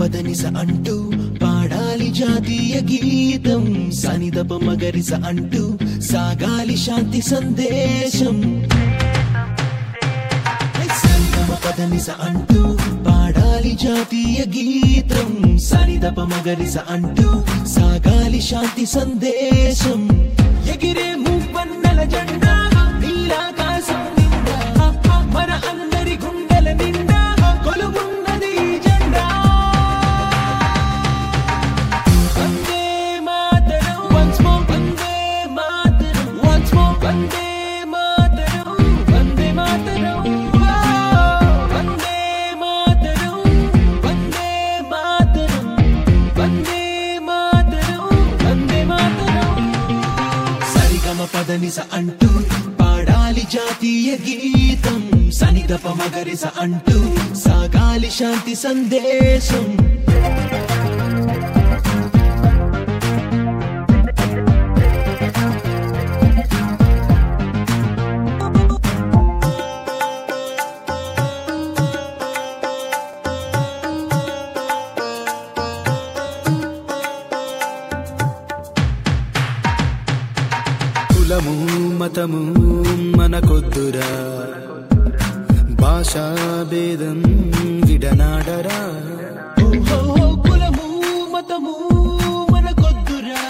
పదనిస అంటూ పాడాలి జాతీయ గీతం సనిదప మగరిస అంటూ సాగాలి శాంతి సందేశం సనిదప పదనిస అంటూ పాడాలి జాతీయ గీతం సనిదప మగరిస అంటూ సాగాలి శాంతి సందేశం ఎగిరే మువ్వన్నెల జెండా నీలాకాశం నిండా మన అందరి గుండెల నిండా కొలువున్నది ఈ జెండా వందే మాతరం once more వందే మాతరం once more వందే మాతరం వందే మాతరం వందే మాతరం వందే మాతరం వందే మాతరం వందే మాతరం సరిగమ పదనిస అంటూ పాడాలి జాతీయ గీతం సనిదప మగరిస అంటూ సాగాలి శాంతి సందేశం కులము మతము మనకొద్దురా భాషా భేదం విడనాడరా ఓహో కులము మతము మనకొద్దురా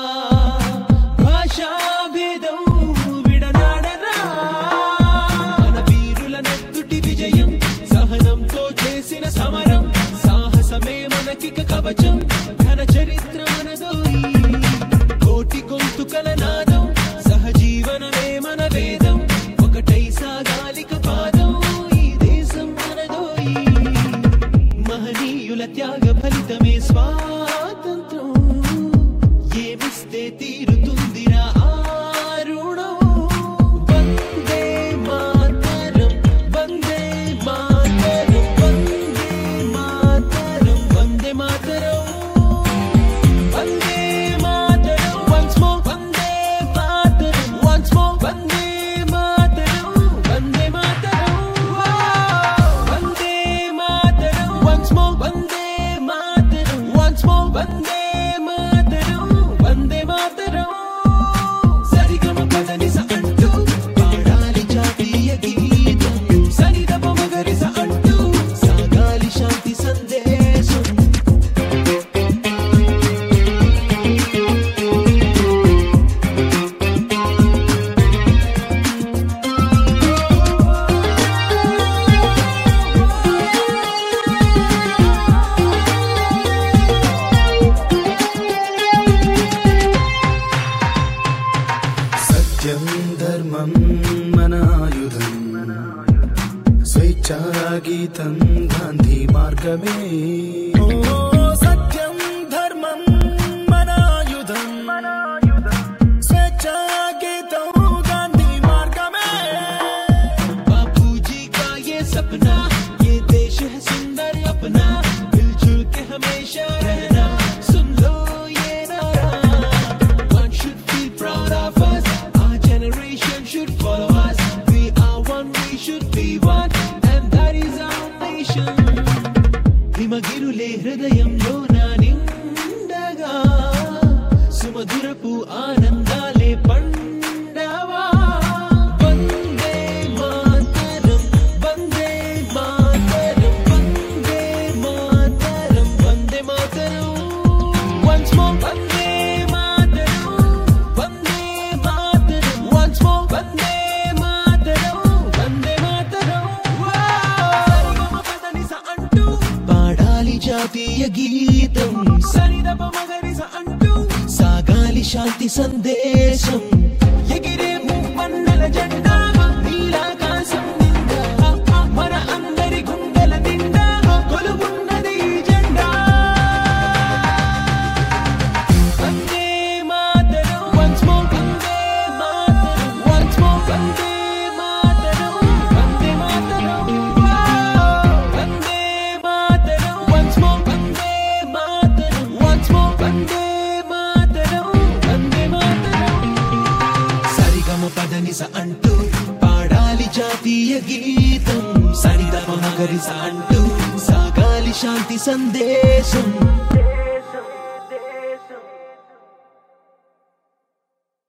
భాషా భేదం విడనాడరా మన వీరుల నెత్తుటి విజయం సహనంతో చేసిన సమరం సాహసమే మనకిక కవచం ఘన చరిత్ర మనదోయి కోటి గొంతుకల నాదం సహజీవనమే మన వేదం ఒకటై సాగాలిక పాదం ఈ దేశం మనదోయి మహనీయుల త్యాగ ఫలితమే స్వాతంత్రం ఏమిస్తే తీరుతుందిరా ఆరుణం వందే మాతరం వందే మాతరం వందే మాతరం వందే మాతరం వందే మాతరం once more వందే మాతరం once more వందే మాతరం వందే మాతరం వందే మాతరం once more వందే మాతరం once more వందే మాతరం వందే మాతరం సరిగమ పదనిస అంటూ పాడాలి జాతీయ గీతం సరిదప మగరిస అంటూ సాగాలి శాంతి సందేశం సత్యం ధర్మం మన ఆయుధం స్వేచ్ఛా గీతం గాంధీ మార్గమే ఓ సత్యం ధర్మం మన ఆయుధం స్వేచ్ఛా గీతం గాంధీ మార్గమే बापूजी का ये सपना ये देश है सुंदर अपना मिलजुल के हमेशा रहना सुन लो ये नारा one should feel proud of us our generation should follow us we are one we should be one and that is our nation హిమగిరులే హృదయంలో నా నిండగా సుమధురపు ఆనందాలే పండవా వందే మాతరం వందే మాతరం వందే మాతరం వందే మాతరం once more వందే మాతరం వందే మాతరం once more వందే మాతరం వందే మాతరం సరిగమ పదనిస అంటూ పాడాలి జాతీయ గీతం సరిదప మగరిస అంటూ సాగాలి శాంతి సందేశం ఎగిరే మువ్వన్నెల జెండా నీలాకాశం నిండా మన అందరి గుండెల నిండా కొలువున్నది ఈ జెండా వందే మాతరం once more వందే మాతరం once more వందే మాతరం వందే మాతరం వందే మాతరం once more వందే మాతరం once more వందే మాతరం వందే మాతరం సరిగమ పదనిస అంటూ పాడాలి జాతీయ గీతం సరిదమ మగరిస అంటూ సాగాలి తొలి శాంతి సందేశం